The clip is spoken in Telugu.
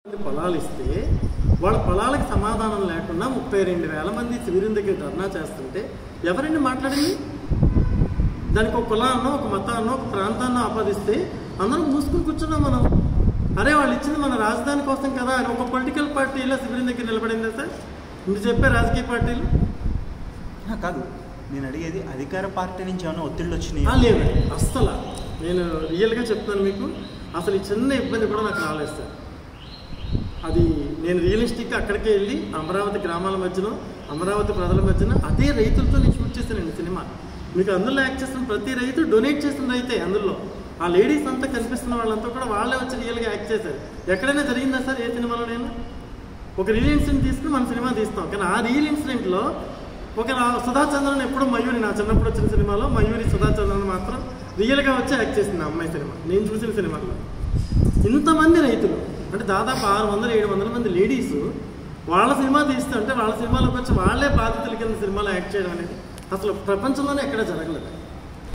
పొలాలు ఇస్తే వాళ్ళ పొలాలకు సమాధానం లేకుండా ముప్పై రెండు వేల మంది శిబిరం దగ్గర ధర్నా చేస్తుంటే ఎవరండి మాట్లాడింది దానికి ఒక కులాన్నో ఒక మతాన్నో ఒక ప్రాంతాన్నో ఆపాదిస్తే అందరం మూసుకుని కూర్చున్నాం మనం అరే వాళ్ళు ఇచ్చింది మన రాజధాని కోసం కదా అని ఒక పొలిటికల్ పార్టీ ఇలా శిబిరం దగ్గర నిలబడిందా సార్ మీరు చెప్పే రాజకీయ పార్టీలు ఆ, కాదు నేను అడిగేది అధికార పార్టీ నుంచి ఏమైనా ఒత్తిళ్ళు ఆ, వచ్చినాయి లేదు అస్సలు నేను రియల్గా చెప్తాను మీకు అసలు ఈ చిన్న ఇబ్బంది కూడా నాకు రాలేదు సార్ అది నేను రియలిస్టిక్గా అక్కడికే వెళ్ళి అమరావతి గ్రామాల మధ్యలో అమరావతి ప్రజల మధ్యన అదే రైతులతో నేను షూట్ చేశానండి సినిమా మీకు అందులో యాక్ట్ చేస్తున్న ప్రతి రైతు డొనేట్ చేసిన రైతే అందులో ఆ లేడీస్ అంతా కనిపిస్తున్న వాళ్ళంతా కూడా వాళ్ళే వచ్చి రియల్గా యాక్ట్ చేశారు ఎక్కడైనా జరిగిందా సార్ ఏ సినిమాలో నేను ఒక రియల్ ఇన్సిడెంట్ తీసుకుని మన సినిమా తీస్తాం కానీ ఆ రియల్ ఇన్సిడెంట్లో ఒక రా- సుధా చంద్రన్ ఎప్పుడు మయూరి నా చిన్నప్పుడు వచ్చిన సినిమాలో మయూరి సుధా చంద్రన్ మాత్రం రియల్గా వచ్చి యాక్ట్ చేసింది ఆ అమ్మాయి సినిమా నేను చూసిన సినిమాలో ఇంతమంది రైతులు అంటే దాదాపు ఆరు వందల ఏడు వందల మంది లేడీస్ వాళ్ళ సినిమా తీస్తుంటే వాళ్ళ సినిమాలోకి వచ్చి వాళ్ళే బాధితుల కింద సినిమాలో యాక్ట్ చేయడం అనేది అసలు ప్రపంచంలోనే ఎక్కడ జరగలేదు